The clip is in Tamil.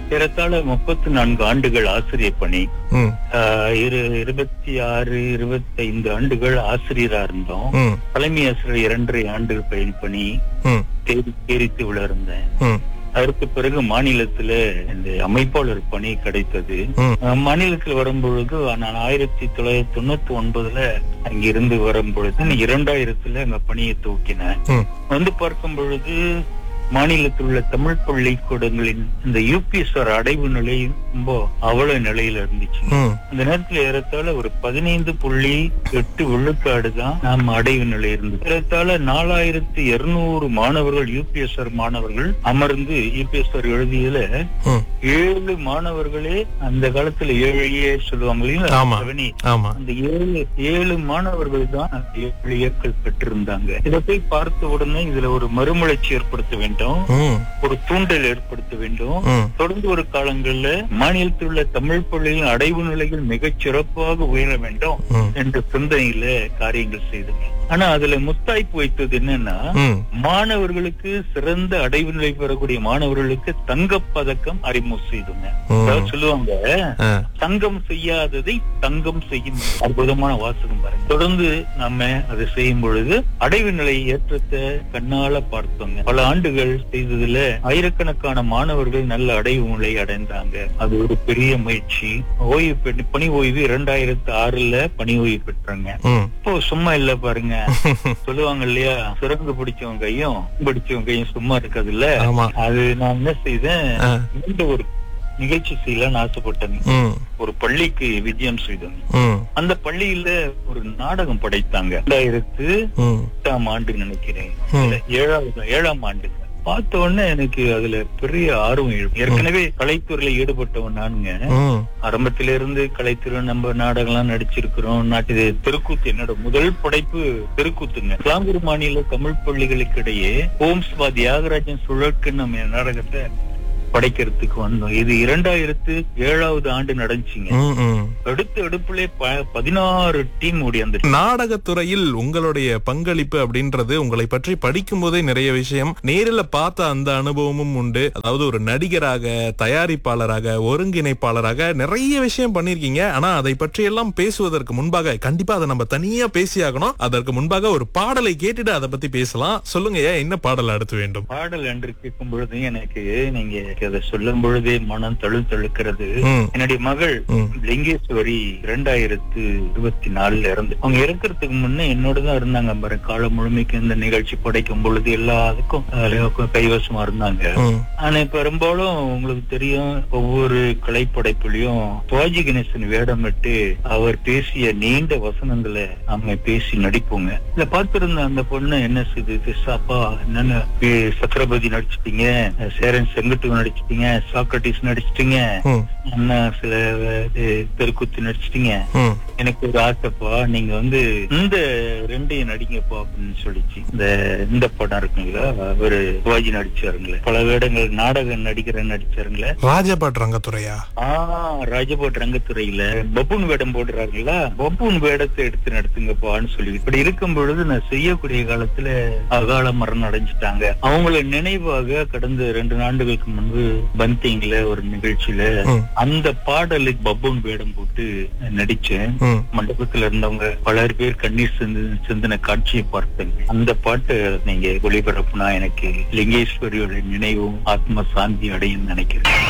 ஏறத்தாழ முப்பத்தி நான்கு ஆண்டுகள் ஆசிரியர் பணி ம் ஆஹ் இரு இருபத்தி ஆறு இருபத்தைந்து ஆண்டுகள் ஆசிரியரா இருந்தோம் ம் தலைமை ஆசிரியர் இரண்டரை ஆண்டுகள் பயன் பணி ம் தேடி தேரித்து விழ இருந்தேன் ம் அதற்கு பிறகு மாநிலத்துல இந்த அமைப்பாளர் பணி கிடைத்தது ம் அஹ் மாநிலத்தில் வரும்பொழுது நான் ஆயிரத்தி தொள்ளாயிரத்தி தொண்ணூத்தி ஒன்பதுல அங்கிருந்து வரும்பொழுது இரண்டாயிரத்துல அங்க பணியை தூக்கினேன் ம் வந்து பார்க்கும் பொழுது மாநிலத்தில் உள்ள தமிழ் பள்ளிக்கூடங்களின் இந்த யூபிஎஸ்ஆர் அடைவு நிலை ரொம்ப அவல நிலையில இருந்துச்சு ம் அந்த நேரத்துல ஏறத்தாழ ஒரு பதினைந்து புள்ளி எட்டு விழுக்காடு தான் நாம் அடைவு நிலை இருந்தது ஏறத்தாழ நாலாயிரத்தி இருநூறு மாணவர்கள் யூபிஎஸ்ஆர் மாணவர்கள் அமர்ந்து யூபிஎஸ்ஆர் எழுதியதுல ம் ஏழு மாணவர்களே அந்த காலத்துல ஏழையே சொல்லுவாங்க இல்லையா? ஆமா. செவனி. ஆமா அந்த ஏழு ஏழு மாணவர்கள் தான் அந்த ஏழு ஏக்கள் பெற்றிருந்தாங்க இதை போய் பார்த்த உடனே இதுல ஒரு மறுமலர்ச்சி ஏற்படுத்த வேண்டும் ம் ஒரு தூண்டல் ஏற்படுத்த வேண்டும் ம் தொடர்ந்து ஒரு காலங்கள்ல மாநிலத்தில் உள்ள தமிழ் பள்ளியின் அடைவு நிலைகள் மிகச் சிறப்பாக உயர வேண்டும் ம் என்ற சிந்தனையில காரியங்கள் செய்துங்க ஆனா அதுல முத்தாய்ப்பு வைத்தது என்னன்னா ம் மாணவர்களுக்கு சிறந்த அடைவு நிலை பெறக்கூடிய மாணவர்களுக்கு தங்கப் பதக்கம் அறிமுகம் செய்துங்க ம். அதாவது சொல்லுவாங்க ஆ. தங்கம் செய்யாததை தங்கம் செய்யும் அற்புதமான வாசகம் பாருங்க தொடர்ந்து நாம அதை செய்யும் பொழுது அடைவு நிலை ஏற்றத்தை கண்ணால பார்த்தோங்க பல ஆண்டுகள் செய்ததுல ஆயிரக்கணக்கான மாணவர்கள் நல்ல அடைவு நிலை அடைந்தாங்க அது ஒரு பெரிய முயற்சி ஓய்வு பெற்று பணி ஓய்வு இரண்டாயிரத்து ஆறுல பணி ஓய்வு பெற்றாங்க ம் இப்போ சும்மா இல்ல பாருங்க சொல்லுவாங்க இல்லையா சுரங்கு பிடிச்சவங்க கையும் பிடிச்சவங்க கையும் சும்மா இருக்காது இல்ல ஆமா அது நான் என்ன செய்தேன் ஆ. இந்த ஒரு நிகழ்ச்சி செய்யலாம்னு ஆசைப்பட்டேன் ம் ஒரு பள்ளிக்கு விஜயம் செய்தோம் ம் அந்த பள்ளியில ஒரு நாடகம் படைத்தாங்க ரெண்டாயிரத்து ம் எட்டாம் ஆண்டு நினைக்கிறேன் ம். இல்ல, ஏழாவது ஏழாம் ஆண்டு பார்த்த உடனே எனக்கு அதுல பெரிய ஆர்வம் எழும் ஏற்கனவே கலைத்துறையில ஈடுபட்டவன் நானுங்க ம் ஆரம்பத்தில இருந்து கலைத்துறை நம்ம நாடகம்லாம் நடிச்சிருக்கிறோம் நாட்டு தெருக்கூத்து என்னோட முதல் படைப்பு தெருக்கூத்துங்க கிளாங்கூர் மாநில தமிழ் பள்ளிகளுக்கு இடையே ஹோம்ஸ் பா தியாகராஜன் சுழற்கு நம்ம நாடகத்தை படைக்கிறதுக்கு வந்தோம் இது இரண்டாயிரத்து ஏழாவது ஆண்டு நடந்துச்சுங்க ம் ம் அடுத்த அடுப்புல பதினாறு டீம் ஓடி அந்த நாடகத்துறையில் உங்களுடைய பங்களிப்பு அப்படின்றது உங்களை பற்றி படிக்கும் போதே நிறைய விஷயம் நேரில் பார்த்த அந்த அனுபவமும் உண்டு அதாவது ஒரு நடிகராக தயாரிப்பாளராக ஒருங்கிணைப்பாளராக நிறைய விஷயம் பண்ணிருக்கீங்க ஆனா அதை பற்றி எல்லாம் பேசுவதற்கு முன்பாக கண்டிப்பா அதை நம்ம தனியா பேசியாகணும் அதற்கு முன்பாக ஒரு பாடலை கேட்டுட்டு அதை பத்தி பேசலாம் சொல்லுங்க ஐயா, என்ன பாடல் அடுத்து வேண்டும் பாடல் என்று கேட்கும் பொழுது எனக்கு நீங்க அதை சொல்லும் பொழுதே மனம் தழு தழுக்கிறது ம் என்னுடைய மகள் ம் லிங்கேஸ்வரி இரண்டாயிரத்து இருபத்தி நாலுல இருந்து அவங்க இறக்கறதுக்கு முன்ன என்னோட தான் இருந்தாங்க பாரு காலம் முழுமைக்கு இந்த நிகழ்ச்சி படைக்கும் பொழுது எல்லாத்துக்கும் அதுல கைவசமா இருந்தாங்க ம் ஆனா பெரும்பாலும் உங்களுக்கு தெரியும் ஒவ்வொரு கலைப்படைப்புலயும் சிவாஜி கணேசன் வேடமிட்டு அவர் பேசிய நீண்ட வசனங்களை நாம பேசி நடிப்போங்க இத பார்த்திருந்த அந்த பொண்ணு என்ன செய்யுது சாப்பா என்னன்னு ஏ, சக்கரபதி நடிச்சிட்டீங்க சேரன் செங்கட்டு நடிச்சிட்டீங்க சாக்ரட்டிஸ் நடிச்சிட்டீங்க ம் என்ன சில அஹ், தெருக்கூத்து நடிச்சிட்டீங்க ம் எனக்கு ஒரு ஆசைப்பா நீங்க வந்து இந்த ரெண்டையும் நடிங்கப்பா அப்படின்னு சொல்லிச்சு இந்த இந்த படம் இருக்குங்களா ஒரு சிவாஜி நடிச்சாருங்களே பல வேடங்கள் நாடக நடிக்கிற நடிச்சாருங்களே ராஜபாட் ரங்கத்துறையா ஆஹ் ராஜபோட் ரங்கத்துறையில பப்பூன் வேடம் போடுறாருங்களா பப்பூன் வேடத்தை எடுத்து நடத்துங்கப்பான்னு சொல்லி இப்படி இருக்கும் பொழுது நான் செய்யக்கூடிய காலத்துல அகால மரணம் அடைஞ்சிட்டாங்க அவங்கள நினைவாக கடந்த ரெண்டு ஆண்டுகளுக்கு முன்பு பந்திங்ல ஒரு நிகழ்ச்சியில ம் அந்த பாடலுக்கு பப்பூன் வேடம் போட்டு நடிச்சேன் ம் மண்டபத்துல இருந்தவங்க பலர் பேர் கண்ணீர் சிந்து சிந்தின காட்சியை பார்த்தேங்க அந்த பாட்டு நீங்க ஒளிபரப்புனா எனக்கு லிங்கேஸ்வரியோட நினைவும் ஆத்ம சாந்தி அடையும் நினைக்கிறேன்